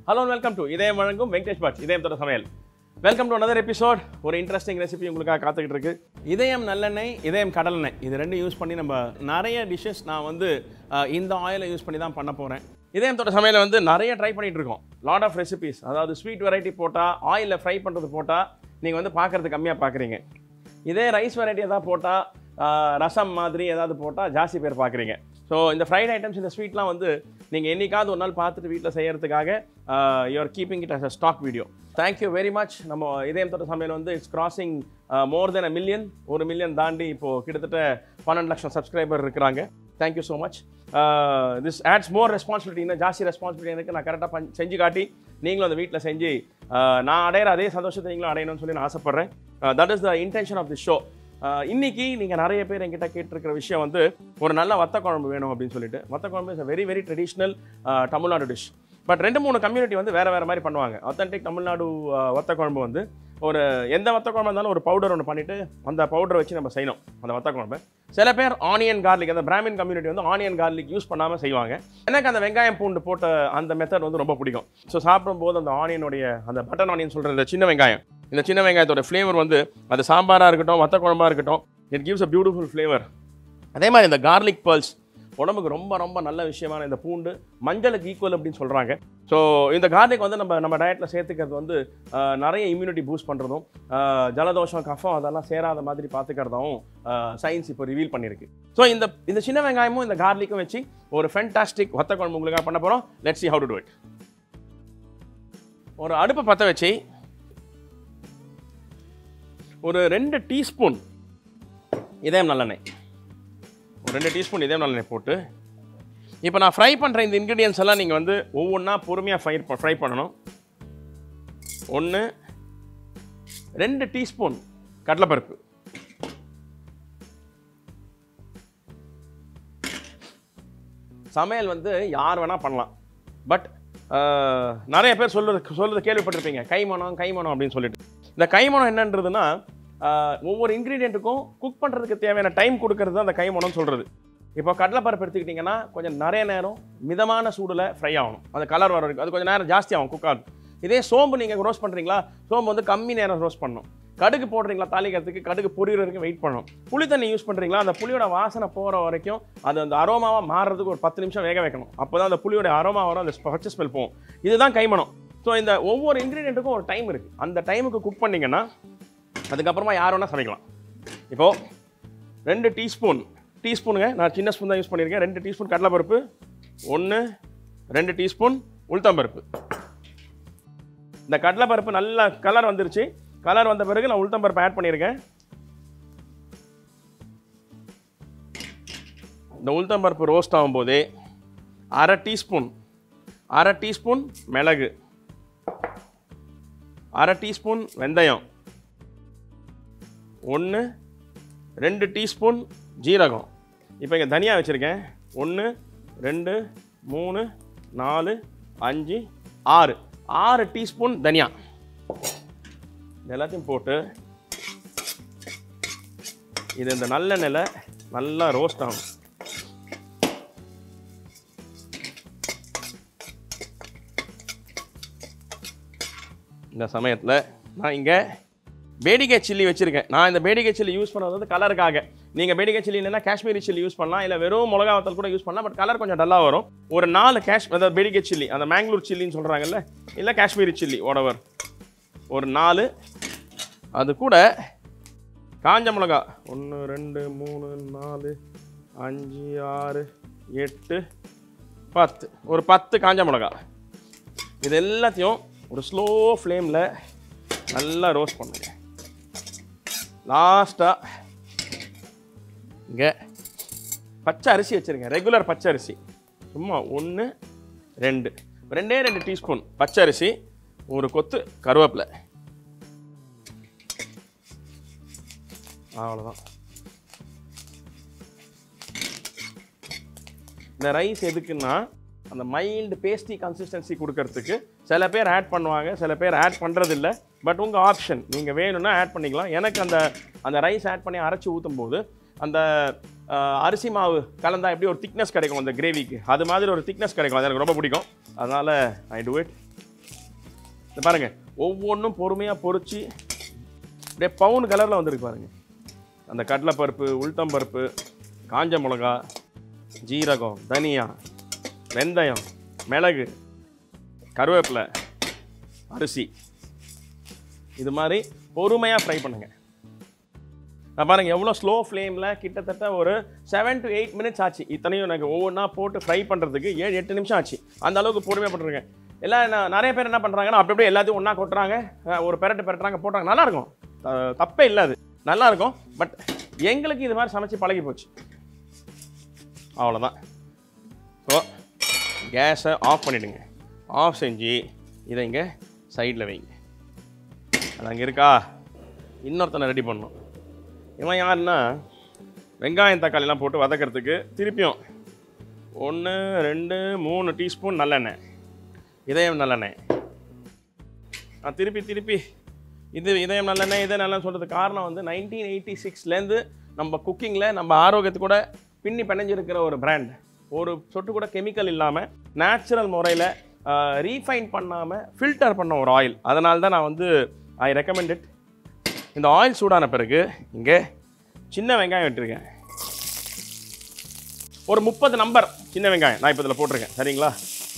hello welcome to இதயம் வழங்கும் Venkatesh but இதயம் தொட சமையல் வெல்கம் டு another எபிசோட் ஒரு இன்ட்ரெஸ்டிங் ரெசிபி உங்களுக்காக காத்துக்கிட்டு இருக்கு இதயம் நல்லெண்ணெய் இதயம் கடலெண்ணெய் இது ரெண்டும் யூஸ் பண்ணி நம்ம நிறைய டிஷ்ஷஸ் நான் வந்து அஹ், இந்த ஆயிலை யூஸ் பண்ணி தான் பண்ண போகிறேன் இதயம் தொட சமையலை வந்து நிறைய ட்ரை பண்ணிட்டு இருக்கோம் லாட் ஆஃப் ரெசிபிஸ் அதாவது ஸ்வீட் வெரைட்டி போட்டால் ஆயிலில் ஃப்ரை பண்ணுறது போட்டால் நீங்கள் வந்து பார்க்குறது கம்மியாக பார்க்குறீங்க இதே ரைஸ் வெரைட்டி எதாவது போட்டால் ரசம் மாதிரி ஏதாவது போட்டால் ஜாஸ்தி பேர் பார்க்குறீங்க ஸோ இந்த ஃப்ரைட் ஐட்டம்ஸ் இந்த ஸ்வீட்லாம் வந்து நீங்கள் என்னைக்காவது ஒரு நாள் பார்த்துட்டு வீட்டில் செய்யறதுக்காக you're keeping it as a stock video thank you very much நம்ம இதயம் தொட்ட சமையல் வந்து it's crossing more then a million ஒரு மில்லியன் தாண்டி இப்போது கிட்டத்தட்ட பன்னெண்டு லட்சம் சப்ஸ்கிரைபர் இருக்கிறாங்க thank you so much this adds more responsibility இன்னும் ஜாஸ்தி ரெஸ்பான்சிபிலிட்டி எனக்கு நான் கரெக்டாக பண் செஞ்சு காட்டி நீங்களும் அந்த வீட்டில் செஞ்சு uh, நான் அடையிற அதே சந்தோஷத்தை நீங்களும் அடையணும்னு சொல்லி நான் ஆசைப்பட்றேன் that is the intention of the show இன்னைக்கு நீங்கள் நிறைய பேர் என்கிட்ட கேட்டிருக்கிற விஷயம் வந்து ஒரு நல்ல வத்த குழம்பு வேணும் அப்படின்னு சொல்லிட்டு வத்த குழம்பு is very very traditional Tamil Nadu dish but ரெண்டு மூணு கம்யூனிட்டி வந்து வேறு வேறு மாதிரி பண்ணுவாங்க அத்தன்டிக் தமிழ்நாடு uh, வத்த குழம்பு வந்து ஒரு எந்த வத்த குழம்பு இருந்தாலும் ஒரு பவுடர் ஒன்று பண்ணிவிட்டு அந்த பவுடரை வச்சு நம்ம செய்யணும் அந்த வத்த குழம்பு சில பேர் ஆனியன் கார்லிக் அந்த பிராமின் கம்யூனிட்டி வந்து ஆனியன் கார்லிக் யூஸ் பண்ணாமல் செய்வாங்க எனக்கு அந்த வெங்காயம் பூண்டு போட்ட அந்த மெத்தட் வந்து ரொம்ப பிடிக்கும் ஸோ சாப்பிடும்போது அந்த ஆனியனுடைய அந்த பட்டன் ஆனியன் சொல்கிற இந்த சின்ன வெங்காயம் இந்த சின்ன வெங்காயத்தோட ஃப்ளேவர் வந்து அது சாம்பாராக இருக்கட்டும் வத்த குழம்பா இருக்கட்டும் it gives a beautiful flavour அதே மாதிரி இந்த கார்லிக் பர்ல்ஸ் உடம்புக்கு ரொம்ப ரொம்ப நல்ல விஷயமான இந்த பூண்டு மஞ்சளுக்கு ஈக்குவல் அப்படின்னு சொல்கிறாங்க ஸோ இந்த கார்லிக் வந்து நம்ம நம்ம டயட்டில் சேர்த்துக்கிறது வந்து ஆஹ், நிறைய இம்யூனிட்டி பூஸ்ட் பண்ணுறதும் ஜலதோஷம் கஃபம் அதெல்லாம் சேராத மாதிரி பார்த்துக்கிறதாவும் சயின்ஸ் இப்போ ரிவீல் பண்ணியிருக்கு ஸோ இந்த இந்த சின்ன வெங்காயமும் இந்த கார்லிக்கும் வச்சு ஒரு ஃபென்டாஸ்டிக் வத்த குழம்பு உங்களுக்காக பண்ண போகிறோம் let's see how to do it ஒரு அடுப்பை பற்ற வச்சு ஒரு ரெண்டு டீஸ்பூன் இதயம் நல்லெண்ணெய் ஒரு ரெண்டு டீஸ்பூன் இதயம் நல்லெண்ணெய் போட்டு இப்போ நான் ஃப்ரை பண்ணுற இந்த இன்க்ரீடியன்ஸ் எல்லாம் நீங்கள் வந்து ஒவ்வொன்றா பொறுமையாக ஃப்ரை ஃப்ரை பண்ணணும் ஒன்று ரெண்டு டீஸ்பூன் கடலைப்பருப்பு சமையல் வந்து யார் வேணால் பண்ணலாம் பட் நிறைய பேர் சொல்றது சொல்றது கேள்விப்பட்டிருப்பீங்க கைமணம் கைமணம் அப்படின்னு சொல்லிட்டு இந்த கைமணம் என்னன்றதுன்னா ஆஹ், ஒவ்வொரு இன்க்ரீடியண்ட்டுக்கும் குக் பண்ணுறதுக்கு தேவையான டைம் கொடுக்கறது தான் அந்த கைமணம்னு சொல்கிறது இப்போ கடலைப்பருப்பு எடுத்துக்கிட்டிங்கன்னா கொஞ்சம் நிறைய நேரம் மிதமான சூடில் ஃப்ரை ஆகணும் அந்த கலர் வர வரைக்கும் அது கொஞ்சம் நேரம் ஜாஸ்தி ஆகும் குக் ஆகும் இதே சோம்பு நீங்கள் ரோஸ்ட் பண்ணுறீங்களா சோம்பு வந்து கம்மி நேரம் ரோஸ்ட் பண்ணணும் கடுகு போடுறீங்களா தாளிக்கிறதுக்கு கடுகு பொரியிற வரைக்கும் வெயிட் பண்ணணும் புளி தண்ணி யூஸ் பண்ணுறீங்களா அந்த புளியோட வாசனை போகிற வரைக்கும் அது அந்த அரோமாவாக மாறுறதுக்கு ஒரு பத்து நிமிஷம் வேக வைக்கணும் அப்போ தான் அந்த புளியோட அரோமா வரும் அந்த பச்சை ஸ்மெல் போகும் இதுதான் கைமணம் ஸோ இந்த ஒவ்வொரு இன்க்ரீடியண்ட்டுக்கும் ஒரு டைம் இருக்குது அந்த டைமுக்கு குக் பண்ணீங்கன்னா அதுக்கப்புறமா யார் வேணால் சமைக்கலாம் இப்போது ரெண்டு டீஸ்பூன் டீஸ்பூனுங்க நான் சின்ன ஸ்பூன் தான் யூஸ் பண்ணியிருக்கேன் ரெண்டு டீஸ்பூன் கடலைப்பருப்பு ஒன்று ரெண்டு டீஸ்பூன் உளுத்தம்பருப்பு இந்த கடலைப்பருப்பு நல்ல கலர் வந்துருச்சு கலர் வந்த பிறகு நான் உளுத்தம்பருப்பு ஆட் பண்ணியிருக்கேன் இந்த உளுத்தம்பருப்பு ரோஸ்ட் ஆகும்போதே அரை டீஸ்பூன் அரை டீஸ்பூன் மிளகு அரை டீஸ்பூன் வெந்தயம் ஒன்று ரெண்டு டீஸ்பூன் ஜீரகம் இப்போ இங்கே தனியா வச்சுருக்கேன் ஒன்று ரெண்டு மூணு நாலு அஞ்சு ஆறு ஆறு டீஸ்பூன் தனியா இது எல்லாத்தையும் போட்டு இது இந்த நல்ல நிலை நல்லா ரோஸ்ட் ஆகும் இந்த சமயத்தில் நான் இங்கே பேடிகை சில்லி வச்சுருக்கேன் நான் இந்த பேடிகை சில்லி யூஸ் பண்ணது வந்து கலருக்காக நீங்கள் பேடிகை சில்லி இல்லைன்னா காஷ்மீரி சில்லி யூஸ் பண்ணலாம் இல்லை வெறும் மிளகா வத்தல் கூட யூஸ் பண்ணலாம் பட் கலர் கொஞ்சம் டல்லாக வரும் ஒரு நாலு கேஷ் அதாவது பேடிகை சில்லி அந்த மேங்களூர் சில்லின்னு சொல்கிறாங்கல்ல இல்லை காஷ்மீரி சில்லி ஒடவர் ஒரு நாலு அது கூட காஞ்ச மிளகா ஒன்று ரெண்டு மூணு நாலு அஞ்சு ஆறு எட்டு பத்து ஒரு பத்து காஞ்ச மிளகா இது எல்லாத்தையும் ஒரு ஸ்லோ ஃப்ளேமில் நல்லா ரோஸ்ட் பண்ணுங்க லாஸ்ட்டாக இங்கே பச்சை அரிசி வச்சுருங்க ரெகுலர் பச்சை அரிசி சும்மா ஒன்று ரெண்டு ரெண்டே ரெண்டு டீஸ்பூன் பச்சை அரிசி ஒரு கொத்து கருவேப்பிலை அவ்வளோதான் இந்த ரைஸ் எதுக்குன்னா அந்த மைல்டு பேஸ்டி கன்சிஸ்டன்சி கொடுக்கறதுக்கு சில பேர் ஆட் பண்ணுவாங்க சில பேர் ஆட் பண்ணுறதில்ல பட் உங்கள் ஆப்ஷன் நீங்கள் வேணும்னா ஆட் பண்ணிக்கலாம் எனக்கு அந்த அந்த ரைஸ் ஆட் பண்ணி அரைச்சி ஊற்றும் போது அந்த ஆஹ், அரிசி மாவு கலந்தா எப்படி ஒரு திக்னஸ் கிடைக்கும் அந்த கிரேவிக்கு அது மாதிரி ஒரு திக்னஸ் கிடைக்கும் அது எனக்கு ரொம்ப பிடிக்கும் அதனால் ஐ டூ இட் இந்த பாருங்க ஒவ்வொன்றும் பொறுமையாக பொரிச்சு அப்படியே பவுன் கலரில் வந்திருக்கு பாருங்க அந்த கடலைப்பருப்பு உளுத்தம்பருப்பு காஞ்ச மிளகா ஜீரகம் தனியா வெந்தயம் மிளகு கருவேப்பிலை அரிசி இது மாதிரி பொறுமையாக ஃப்ரை பண்ணுங்க நான் பாருங்க எவ்வளோ ஸ்லோ ஃப்ளேமில் கிட்டத்தட்ட ஒரு செவன் டு எயிட் மினிட்ஸ் ஆச்சு இத்தனையும் எனக்கு ஒவ்வொன்றா போட்டு ஃப்ரை பண்ணுறதுக்கு ஏழு எட்டு நிமிஷம் ஆச்சு அந்த அளவுக்கு பொறுமையாக பண்ணுறேங்க எல்லாம் என்ன- நிறைய பேர் என்ன பண்ணுறாங்கன்னா அப்படி அப்படியே எல்லாத்தையும் ஒன்றா கொட்டுறாங்க அஹ் ஒரு பெரட்டு பெரட்டுறாங்க போட்டாங்க நல்லா இருக்கும் த- தப்பே இல்லை அது நல்லா இருக்கும் பட் எங்களுக்கு இது மாதிரி சமைச்சு பழகி போச்சு அவ்வளோதான் ஸோ கேஸை ஆஃப் பண்ணிவிடுங்க ஆஃப் செஞ்சு இதை இங்கே சைடில் வைங்க அது அங்கே இருக்கா இன்னொருத்தனை ரெடி பண்ணணும் இவன் யாருன்னா வெங்காயம் தக்காளிலாம் போட்டு வதக்கிறதுக்கு திருப்பியும் ஒன்று ரெண்டு மூணு டீஸ்பூன் நல்லெண்ணெய் இதயம் நல்லெண்ணெய் நான் திருப்பி திருப்பி இது இதயம் நல்லெண்ணெய் இதே நல்லெண்ணெய் சொல்கிறதுக்கு காரணம் வந்து நைன்டீன் எயிட்டி சிக்ஸ்லேருந்து நம்ம குக்கிங்கில் நம்ம ஆரோக்கியத்து கூட பின்னி பிணைஞ்சிருக்கிற ஒரு பிராண்ட் ஒரு சொட்டு கூட கெமிக்கல் இல்லாமல் நேச்சுரல் முறையில் ரீஃபைன் பண்ணாமல் ஃபில்டர் பண்ண ஒரு ஆயில் அதனால தான் நான் வந்து ஐ ரெக்கமெண்ட் இட் இந்த ஆயில் சூடான பிறகு இங்கே சின்ன வெங்காயம் விட்டுருக்கேன் ஒரு முப்பது நம்பர் சின்ன வெங்காயம் நான் இப்போ இதில் போட்டிருக்கேன் சரிங்களா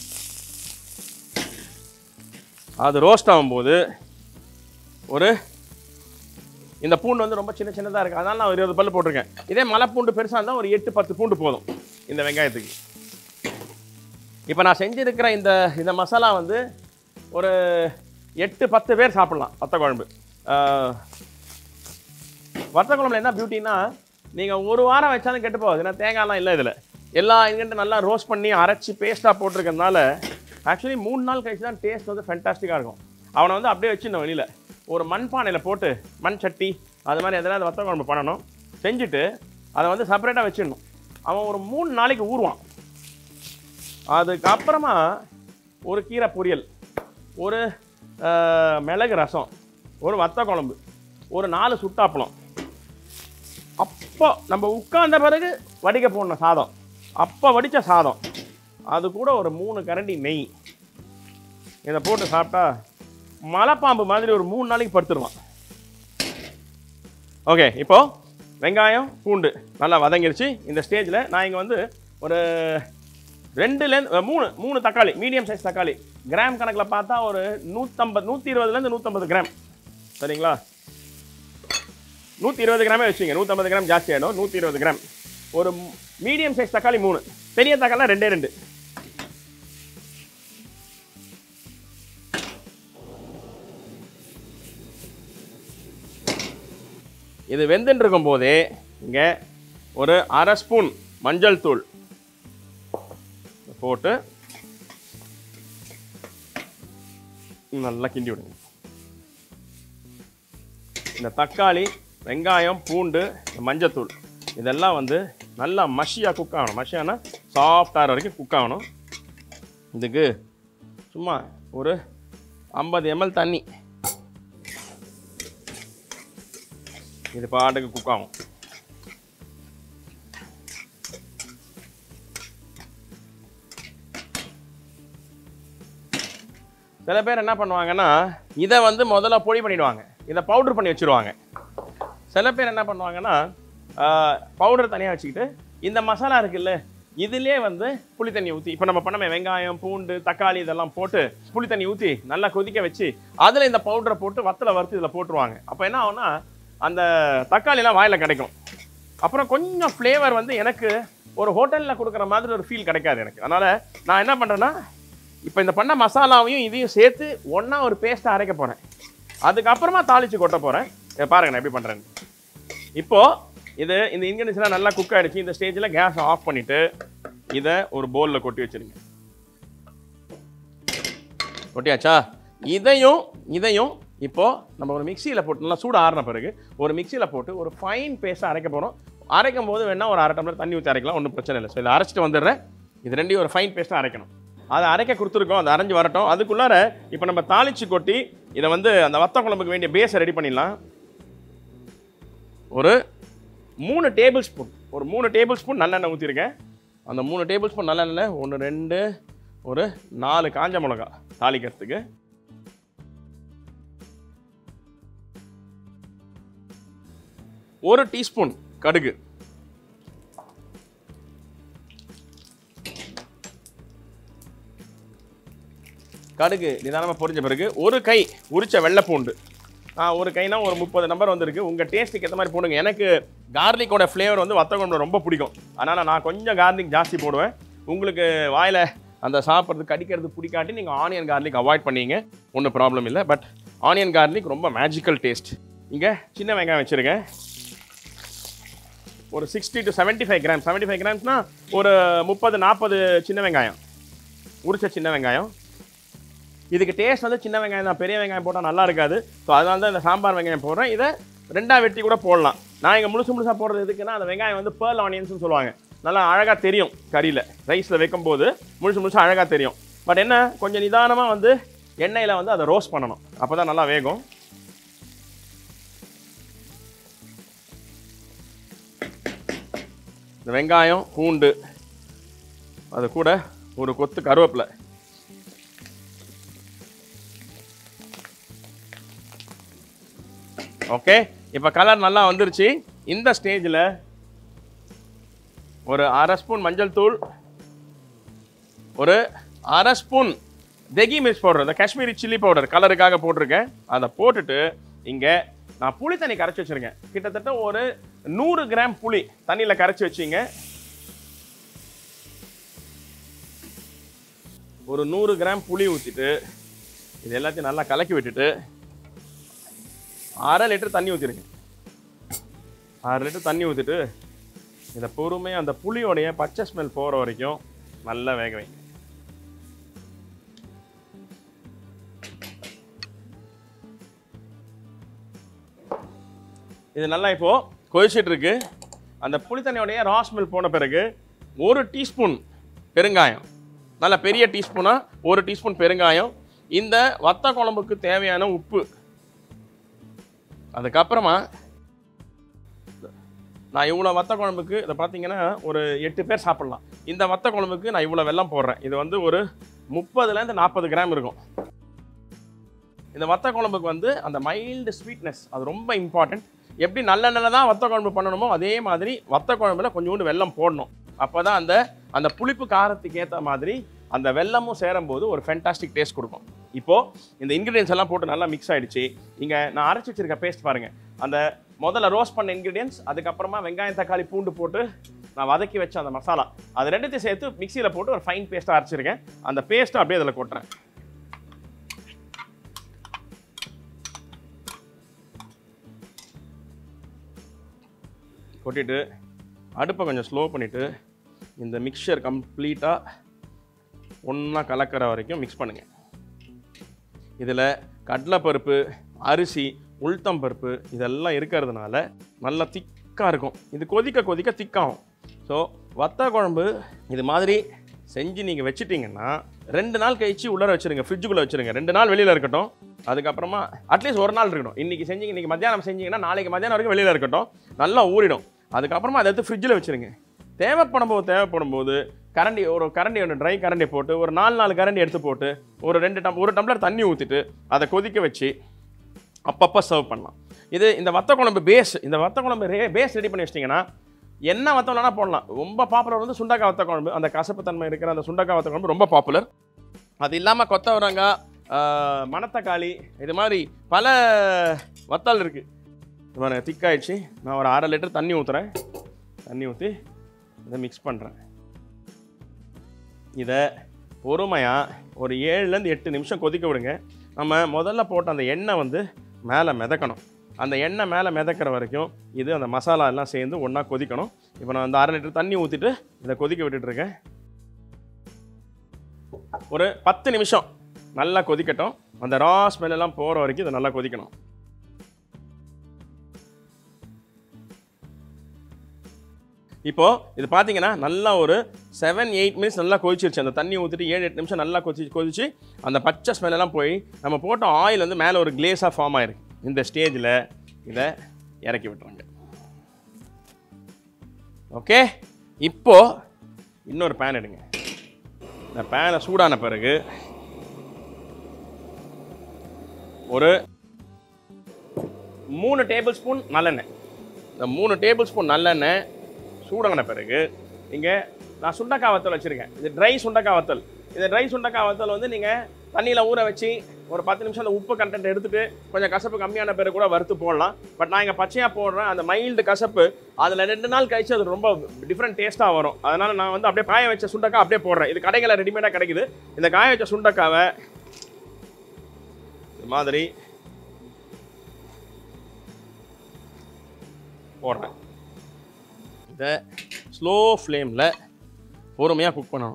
அது ரோஸ்ட் ஆகும்போது ஒரு இந்த பூண்டு வந்து ரொம்ப சின்ன சின்னதாக இருக்குது அதனால நான் ஒரு இருபது பல்லு போட்டிருக்கேன் இதே மலை பூண்டு பெருசாக இருந்தால் ஒரு எட்டு பத்து பூண்டு போதும் இந்த வெங்காயத்துக்கு இப்போ நான் செஞ்சிருக்கிற இந்த இந்த மசாலா வந்து ஒரு எட்டு பத்து பேர் சாப்பிட்லாம் வத்த குழம்பு ஆஹ், வத்த குழம்புல என்ன பியூட்டின்னா நீங்கள் ஒரு வாரம் வச்சாலும் கெட்டு போகாது ஏன்னா தேங்காய்லாம் இல்லை இதில் எல்லா இன்கிட்ட நல்லா ரோஸ்ட் பண்ணி அரைச்சி பேஸ்ட்டாக போட்டிருக்கறதுனால ஆக்சுவலி மூணு நாள் கழிச்சு தான் டேஸ்ட் வந்து ஃபென்டாஸ்டிக்காக இருக்கும் அவனை வந்து அப்படியே வச்சிருந்தோம் வெளியில் ஒரு மண்பானையில் போட்டு மண் சட்டி அது மாதிரி எதனா வத்த குழம்பு பண்ணணும் செஞ்சுட்டு அதை வந்து செப்பரேட்டாக வச்சிடணும் அவன் ஒரு மூணு நாளைக்கு ஊறுவான் அதுக்கப்புறமா ஒரு கீரை பொரியல் ஒரு ஆஹ், மிளகு ரசம் ஒரு வத்த குழம்பு ஒரு நாலு சுட்டாப்பளம் அப்போ நம்ம உட்கார்ந்த பிறகு வடிக்க போடணும் சாதம் அப்போ வடித்த சாதம் அது கூட ஒரு மூணு கரண்டி நெய் இதை போட்டு சாப்பிட்டா மலைப்பாம்பு மாதிரி ஒரு மூணு நாளைக்கு படுத்துருவான் ஓகே இப்போ வெங்காயம் பூண்டு நல்லா வதங்கிருச்சு இந்த ஸ்டேஜில் நான் இங்கே வந்து ஒரு ரெண்டுலேருந்து மூணு மூணு தக்காளி மீடியம் சைஸ் தக்காளி கிராம் கணக்கில் பார்த்தா ஒரு நூற்றம்பது நூற்றி இருபதுலேருந்து நூற்றம்பது கிராம் சரிங்களா நூற்றி இருபது கிராமே வச்சுங்க நூற்றம்பது கிராம் ஜாஸ்தி ஆகிடும் நூற்றி இருபது கிராம் ஒரு மீடியம் சைஸ் தக்காளி மூணு பெரிய தக்காளி ரெண்டே ரெண்டு இது வெந்துட்டு இருக்கும் போதே இங்கே ஒரு அரை ஸ்பூன் மஞ்சள் தூள் போட்டு நல்லா கிண்டி விடுங்க இந்த தக்காளி வெங்காயம் பூண்டு இந்த மஞ்சத்தூள் இதெல்லாம் வந்து நல்லா மஷியாக குக் ஆகணும் மஷியானா சாஃப்டாகிற வரைக்கும் குக் ஆகணும் இதுக்கு சும்மா ஒரு ஐம்பது எம்எல் தண்ணி இது பாட்டுக்கு குக் ஆகும் சில பேர் என்ன பண்ணுவாங்கன்னா இதை வந்து முதல்ல பொடி பண்ணிடுவாங்க இதை பவுடர் பண்ணி வச்சுருவாங்க சில பேர் என்ன பண்ணுவாங்கன்னா பவுடர் தனியாக வச்சுக்கிட்டு இந்த மசாலா இருக்குல்ல இதிலே வந்து புளி தண்ணி ஊற்றி இப்போ நம்ம பண்ணமே வெங்காயம் பூண்டு தக்காளி இதெல்லாம் போட்டு புளி தண்ணி ஊற்றி நல்லா கொதிக்க வச்சு அதில் இந்த பவுடரை போட்டு வத்தலை வறுத்து இதில் போட்டுருவாங்க அப்போ என்ன ஆகும்னா அந்த தக்காளிலாம் வாயில் கிடைக்கும் அப்புறம் கொஞ்சம் ஃப்ளேவர் வந்து எனக்கு ஒரு ஹோட்டலில் கொடுக்குற மாதிரி ஒரு ஃபீல் கிடைக்காது எனக்கு அதனால் நான் என்ன பண்ணுறேன்னா இப்போ இந்த பண்ண மசாலாவையும் இதையும் சேர்த்து ஒன்றா ஒரு பேஸ்ட்டை அரைக்க போகிறேன் அதுக்கப்புறமா தாளித்து கொட்ட போகிறேன் இதை பாருங்க நான் எப்படி பண்ணுறேன்னு இப்போது இது இந்த இன்கிரீடியன்ஸ்லாம் நல்லா குக் ஆகிடுச்சு இந்த ஸ்டேஜில் கேஸ் ஆஃப் பண்ணிவிட்டு இதை ஒரு பவுலில் கொட்டி வச்சிருங்க கொட்டியாச்சா இதையும் இதையும் இப்போது நம்ம ஒரு மிக்சியில் போட்டு நல்லா சூடு ஆறின பிறகு ஒரு மிக்சியில் போட்டு ஒரு ஃபைன் பேஸ்ட்டாக அரைக்க போகிறோம் அரைக்கும் போது வேணால் ஒரு அரை டம்ளர் தண்ணி ஊற்றி அரைக்கலாம் ஒன்றும் பிரச்சனை இல்லை ஸோ இதை அரைச்சிட்டு வந்துடுறேன் இது ரெண்டையும் ஒரு ஃபைன் பேஸ்ட்டாக அரைக்கணும் அதை அரைக்க கொடுத்துருக்கோம் அதை அரைஞ்சு வரட்டும் அதுக்குள்ளார இப்போ நம்ம தாளிச்சு கொட்டி இதை வந்து அந்த வத்த குழம்புக்கு வேண்டிய பேஸை ரெடி பண்ணிடலாம் ஒரு மூணு டேபிள் ஸ்பூன் ஒரு மூணு டேபிள் ஸ்பூன் நல்லெண்ணெய் ஊற்றிருக்கேன் அந்த மூணு டேபிள் ஸ்பூன் நல்லெண்ணெய் ஒன்று ரெண்டு ஒரு நாலு காஞ்ச மிளகா தாளிக்கிறதுக்கு ஒரு டீஸ்பூன் கடுகு கடுகு நிதானமாக பொரிஞ்ச பிறகு ஒரு கை உரிச்ச வெள்ளை பூண்டு ஆ ஒரு கைனா ஒரு முப்பது நம்பர் வந்திருக்கு உங்கள் டேஸ்ட்டுக்கு ஏற்ற மாதிரி போடுங்க எனக்கு கார்லிக்கோட ஃப்ளேவர் வந்து வத்த குழம்புல ரொம்ப பிடிக்கும் அதனால் நான் கொஞ்சம் கார்லிக் ஜாஸ்தி போடுவேன் உங்களுக்கு வாயில் அந்த சாப்பிட்றது கடிக்கிறது பிடிக்காட்டி நீங்கள் ஆனியன் கார்லிக் அவாய்ட் பண்ணீங்க ஒன்றும் ப்ராப்ளம் இல்லை பட் ஆனியன் கார்லிக் ரொம்ப மேஜிக்கல் டேஸ்ட் இங்கே சின்ன வெங்காயம் வச்சுருக்கேன் ஒரு sixty to 75 five gram seventy five கிராம்ஸ்னா ஒரு முப்பது நாற்பது சின்ன வெங்காயம் உரிச்ச சின்ன வெங்காயம் இதுக்கு டேஸ்ட் வந்து சின்ன வெங்காயம் தான் பெரிய வெங்காயம் போட்டால் நல்லா இருக்காது ஸோ அதனால தான் இந்த சாம்பார் வெங்காயம் போடுறேன் இதை ரெண்டா வெட்டி கூட போடலாம் நான் இங்கே முழுசு முழுசாக போடுறது எதுக்குன்னா அந்த வெங்காயம் வந்து பேர்ல் ஆனியன்ஸ்னு சொல்லுவாங்க நல்லா அழகாக தெரியும் கறியில் ரைஸில் வைக்கும்போது முழுசு முழுசாக அழகாக தெரியும் பட் என்ன கொஞ்சம் நிதானமாக வந்து எண்ணெயில் வந்து அதை ரோஸ்ட் பண்ணணும் அப்போ தான் நல்லா வேகும் இந்த வெங்காயம் பூண்டு அது கூட ஒரு கொத்து கருவேப்பிலை ஓகே இப்போ கலர் நல்லா வந்துருச்சு இந்த ஸ்டேஜில் ஒரு அரை ஸ்பூன் மஞ்சள் தூள் ஒரு அரை ஸ்பூன் தெகி மிர்ச் பவுடர் இந்த காஷ்மீரி சில்லி பவுடர் கலருக்காக போட்டிருக்கேன் அதை போட்டுட்டு இங்கே நான் புளி தண்ணி கரைச்சி வச்சுருக்கேன் கிட்டத்தட்ட ஒரு நூறு கிராம் புளி தண்ணியில் கரைச்சி வச்சிங்க ஒரு நூறு கிராம் புளி ஊற்றிட்டு இது எல்லாத்தையும் நல்லா கலக்கி விட்டுட்டு அரை லிட்டர் தண்ணி ஊற்றிருங்க அரை லிட்டர் தண்ணி ஊற்றிட்டு இதை பொறுமையாக அந்த புளியோடைய பச்சை ஸ்மெல் போகிற வரைக்கும் நல்லா வேக வைங்க இது நல்லா இப்போ கொதிச்சிட்டு இருக்கு அந்த புளி தண்ணியோடைய ரா ஸ்மெல் போன பிறகு ஒரு டீஸ்பூன் பெருங்காயம் நல்ல பெரிய டீஸ்பூனா ஒரு டீஸ்பூன் பெருங்காயம் இந்த வத்த குழம்புக்கு தேவையான உப்பு அதுக்கப்புறமா நான் இவ்வளோ வத்த குழம்புக்கு இதை பார்த்தீங்கன்னா ஒரு எட்டு பேர் சாப்பிட்லாம் இந்த வத்த குழம்புக்கு நான் இவ்வளோ வெல்லம் போடுறேன் இது வந்து ஒரு முப்பதுலேருந்து நாற்பது கிராம் இருக்கும் இந்த வத்த குழம்புக்கு வந்து அந்த மைல்டு ஸ்வீட்னஸ் அது ரொம்ப இம்பார்ட்டன்ட் எப்படி நல்லெண்ணெயில் தான் வத்த குழம்பு பண்ணணுமோ அதே மாதிரி வத்த குழம்புல கொஞ்சோண்டு வெல்லம் போடணும் அப்போ தான் அந்த அந்த புளிப்பு காரத்துக்கு ஏற்ற மாதிரி அந்த வெல்லமும் சேரும்போது ஒரு ஃபென்டாஸ்டிக் டேஸ்ட் கொடுக்கும் இப்போது இந்த இன்க்ரீடியன்ஸ் எல்லாம் போட்டு நல்லா மிக்ஸ் ஆயிடுச்சு இங்கே நான் அரைச்சி வச்சிருக்க பேஸ்ட் பாருங்கள் அந்த முதல்ல ரோஸ்ட் பண்ண இன்க்ரீடியன்ஸ் அதுக்கப்புறமா வெங்காயம் தக்காளி பூண்டு போட்டு நான் வதக்கி வச்ச அந்த மசாலா அது ரெண்டுத்தையும் சேர்த்து மிக்சியில் போட்டு ஒரு ஃபைன் பேஸ்ட்டாக அரைச்சிருக்கேன் அந்த பேஸ்ட்டை அப்படியே இதில் கொட்டுறேன் கொட்டிட்டு அடுப்பை கொஞ்சம் ஸ்லோ பண்ணிவிட்டு இந்த மிக்சர் கம்ப்ளீட்டாக ஒன்றா கலக்கிற வரைக்கும் மிக்ஸ் பண்ணுங்கள் இதில் கடலைப்பருப்பு அரிசி உளுத்தம் பருப்பு இதெல்லாம் இருக்கிறதுனால நல்லா திக்காக இருக்கும் இது கொதிக்க கொதிக்க திக்காகும் ஸோ வத்த குழம்பு இது மாதிரி செஞ்சு நீங்கள் வச்சிட்டிங்கன்னா ரெண்டு நாள் கழிச்சு உள்ளர வச்சுருங்க ஃப்ரிட்ஜுக்குள்ளே வச்சுருங்க ரெண்டு நாள் வெளியில் இருக்கட்டும் அதுக்கப்புறமா அட்லீஸ்ட் ஒரு நாள் இருக்கட்டும் இன்றைக்கி செஞ்சீங்க இன்றைக்கி மத்தியானம் செஞ்சீங்கன்னா நாளைக்கு மத்தியானம் வரைக்கும் வெளியில் இருக்கட்டும் நல்லா ஊறிடும் அதுக்கப்புறமா அதை எடுத்து ஃப்ரிட்ஜில் வச்சுருங்க தேவைப்படும் போது தேவைப்படும் போது கரண்டி ஒரு கரண்டி ஒன்று ட்ரை கரண்டி போட்டு ஒரு நாலு நாலு கரண்டி எடுத்து போட்டு ஒரு ரெண்டு டம் ஒரு டம்ளர் தண்ணி ஊற்றிட்டு அதை கொதிக்க வச்சு அப்பப்போ சர்வ் பண்ணலாம் இது இந்த வத்த குழம்பு பேஸ் இந்த வத்த குழம்பு ரே பேஸ் ரெடி பண்ணி வச்சிட்டிங்கன்னா என்ன வத்த வேணால் போடலாம் ரொம்ப பாப்புலர் வந்து சுண்டக்காய் வத்த குழம்பு அந்த கசப்பு தன்மை இருக்கிற அந்த சுண்டக்காய் வத்த குழம்பு ரொம்ப பாப்புலர் அது இல்லாமல் கொத்தவரங்காய் ஆஹ், மணத்தக்காளி இது மாதிரி பல வத்தல் இருக்குது பாருங்க திக்காயிடுச்சு நான் ஒரு அரை லிட்டர் தண்ணி ஊற்றுறேன் தண்ணி ஊற்றி இதை மிக்ஸ் பண்ணுறேன் இதை பொறுமையாக ஒரு ஏழுலேருந்து எட்டு நிமிஷம் கொதிக்க விடுங்க நம்ம முதல்ல போட்ட அந்த எண்ணெய் வந்து மேலே மிதக்கணும் அந்த எண்ணெய் மேலே மிதக்கிற வரைக்கும் இது அந்த மசாலா எல்லாம் சேர்ந்து ஒன்றா கொதிக்கணும் இப்போ நான் அந்த அரை லிட்டர் தண்ணி ஊற்றிட்டு இதை கொதிக்க விட்டுட்ருக்கேன் ஒரு பத்து நிமிஷம் நல்லா கொதிக்கட்டும் அந்த ரா ஸ்மெல் எல்லாம் போகிற வரைக்கும் இதை நல்லா கொதிக்கணும் இப்போ இது பார்த்தீங்கன்னா நல்லா ஒரு செவன் எயிட் மினிட்ஸ் நல்லா கொதிச்சிருச்சு அந்த தண்ணி ஊற்றிட்டு ஏழு எட்டு நிமிஷம் நல்லா கொதிச்சு கொதிச்சு அந்த பச்சை smell எல்லாம் போய் நம்ம போட்ட ஆயில் வந்து மேலே ஒரு கிளேஸாக ஃபார்ம் ஆயிருக்கு இந்த ஸ்டேஜில் இதை இறக்கி விட்டுறாங்க ஓகே இப்போ இன்னொரு பேன் எடுங்க இந்த பேனை சூடான பிறகு ஒரு மூணு டேபிள் ஸ்பூன் நல்லெண்ணெய் இந்த மூணு டேபிள் ஸ்பூன் நல்லெண்ணெய் சூடான பிறகு இங்கே நான் சுண்டக்காய் வத்தல் வச்சுருக்கேன் இது ட்ரை சுண்டக்காய் வத்தல் இந்த ட்ரை சுண்டக்காய் வத்தல் வந்து நீங்கள் தண்ணியில் ஊற வச்சு ஒரு பத்து நிமிஷம் அந்த உப்பு கண்டென்ட் எடுத்துட்டு கொஞ்சம் கசப்பு கம்மியான பிறகு கூட வறுத்து போடலாம் பட் நான் இங்கே பச்சையாக போடுறேன் அந்த மைல்டு கசப்பு அதில் ரெண்டு நாள் கழிச்சு அது ரொம்ப டிஃப்ரெண்ட் டேஸ்ட்டாக வரும் அதனால் நான் வந்து அப்படியே காய வச்ச சுண்டக்காய் அப்படியே போடுறேன் இது கடைகளில் ரெடிமேடாக கிடைக்குது இந்த காய வச்ச சுண்டக்காவை இது மாதிரி போடுறேன் இதை ஸ்லோ ஃப்ளேமில் பொறுமையாக குக் பண்ணணும்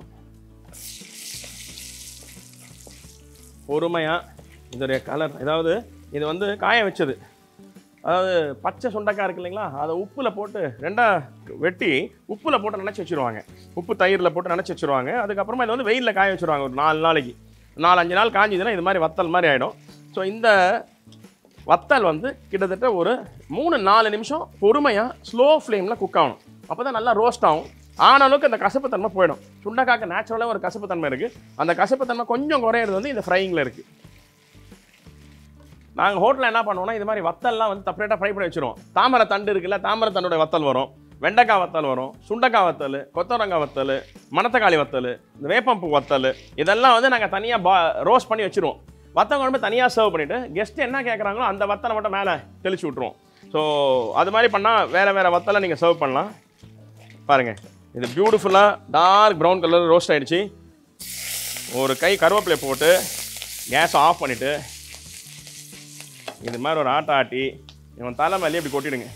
பொறுமையாக இதோடைய கலர் அதாவது இது வந்து காய வச்சது அதாவது பச்சை சுண்டைக்காய் இருக்கு இல்லைங்களா அதை உப்பில் போட்டு ரெண்டாக வெட்டி உப்பில் போட்டு நினச்சி வச்சுருவாங்க உப்பு தயிரில் போட்டு நினச்சி வச்சுருவாங்க அதுக்கப்புறமா இதை வந்து வெயிலில் காய வச்சுருவாங்க ஒரு நாலு நாளைக்கு நாலு அஞ்சு நாள் காஞ்சிதுன்னா இது மாதிரி வத்தல் மாதிரி ஆகிடும் ஸோ இந்த வத்தல் வந்து கிட்டத்தட்ட ஒரு மூணு நாலு நிமிஷம் பொறுமையாக ஸ்லோ ஃப்ளேமில் குக் ஆகணும் அப்போ தான் நல்லா ரோஸ்ட் ஆகும் ஆன அளவுக்கு அந்த கசப்பு தன்மை போயிடும் சுண்டைக்காக்கு நேச்சுரலாக ஒரு கசப்பு தன்மை இருக்குது அந்த கசப்பு தன்மை கொஞ்சம் குறையிறது வந்து இந்த ஃப்ரைங்கில் இருக்குது நாங்கள் ஹோட்டலில் என்ன பண்ணுவோம்னா இது மாதிரி வத்தல்லாம் வந்து செப்பரேட்டாக ஃப்ரை பண்ணி வச்சுருவோம் தாமரை தண்டு இருக்குல்ல தாமரை தண்டோட வத்தல் வரும் வெண்டைக்காய் வத்தல் வரும் சுண்டைக்காய் வத்தல் கொத்தவரங்காய் வத்தல் மணத்தக்காளி வத்தல் இந்த வேப்பம்பூ வத்தல் இதெல்லாம் வந்து நாங்கள் தனியாக பா ரோஸ்ட் பண்ணி வச்சுருவோம் வத்தல் குழம்பு தனியாக சர்வ் பண்ணிவிட்டு கெஸ்ட் என்ன கேட்குறாங்களோ அந்த வத்தலை மட்டும் மேலே தெளிச்சு விட்ருவோம் ஸோ அது மாதிரி பண்ணால் வேறு வேறு வத்தலை நீங்கள் சர்வ் பண்ணலாம் பாருங்கள் இது பியூட்டிஃபுல்லாக டார்க் ப்ரௌன் கலர் ரோஸ்ட் ஆயிடுச்சு ஒரு கை கருவேப்பிலை போட்டு கேஸ் ஆஃப் பண்ணிவிட்டு இது மாதிரி ஒரு ஆட்டை ஆட்டி இவன் தலை மேலேயே இப்படி கொட்டிடுங்க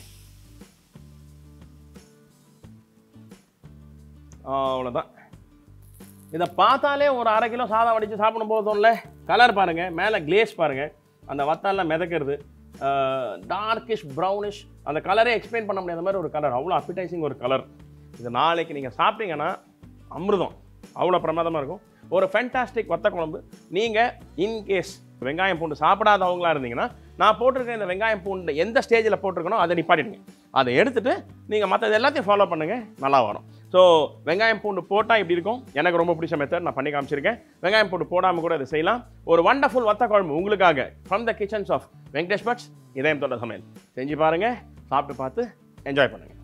அவ்வளோதான் இதை பார்த்தாலே ஒரு அரை கிலோ சாதம் வடித்து சாப்பிடும் போதும்ல கலர் பாருங்கள் மேலே கிளேஸ் பாருங்கள் அந்த வத்தாலாம் மிதக்கிறது டார்க்கிஷ் ப்ரௌனிஷ் அந்த கலரே எக்ஸ்பிளைன் பண்ண முடியாத மாதிரி ஒரு கலர் அவ்வளோ அப்பிடைசிங் ஒரு கலர் இது நாளைக்கு நீங்கள் சாப்பிட்டீங்கன்னா அமிர்தம் அவ்வளோ பிரமாதமாக இருக்கும் ஒரு ஃபென்டாஸ்டிக் வத்த குழம்பு நீங்கள் இன்கேஸ் வெங்காயம் பூண்டு சாப்பிடாதவங்களா இருந்தீங்கன்னா நான் போட்டிருக்க இந்த வெங்காயம் பூண்டு எந்த ஸ்டேஜில் போட்டிருக்கனோ அதை நிப்பாட்டிடுங்க அதை எடுத்துட்டு நீங்கள் மற்றது எல்லாத்தையும் ஃபாலோ பண்ணுங்கள் நல்லா வரும் ஸோ வெங்காயம் பூண்டு போட்டால் இப்படி இருக்கும் எனக்கு ரொம்ப பிடிச்ச மெத்தட் நான் பண்ணி காமிச்சிருக்கேன் வெங்காயம் பூண்டு போடாமல் கூட இதை செய்யலாம் ஒரு வண்டர்ஃபுல் வத்த குழம்பு உங்களுக்காக from the kitchens of Venkatesh Bhat's இதயம் தொட்ட சமையல் செஞ்சு பாருங்கள் சாப்பிட்டு பார்த்து என்ஜாய் பண்ணுங்கள்